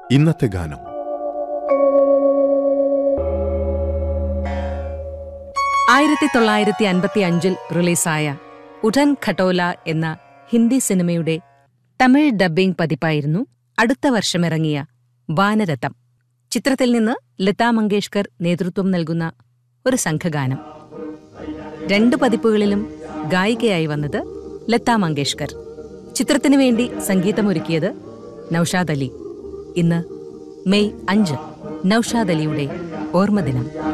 ഇന്നത്തെ ഗാനം ആയിരത്തി തൊള്ളായിരത്തി അൻപത്തി അഞ്ചിൽ റിലീസായ ഉഠൻ ഖട്ടോല എന്ന ഹിന്ദി സിനിമയുടെ തമിഴ് ഡബ്ബിംഗ് പതിപ്പായിരുന്നു അടുത്ത വർഷമിറങ്ങിയ വാനരഥം ചിത്രത്തിൽ നിന്ന് ലതാ മങ്കേഷ്കർ നേതൃത്വം നൽകുന്ന ഒരു സംഘഗാനം രണ്ട് പതിപ്പുകളിലും ഗായികയായി വന്നത് ലതാ മങ്കേഷ്കർ ചിത്രത്തിനു വേണ്ടി സംഗീതമൊരുക്കിയത് നൌഷാദ് അലി ഇന്ന് മെയ് അഞ്ച് നൌഷാദ് അലിയുടെ ഓർമ്മദിനം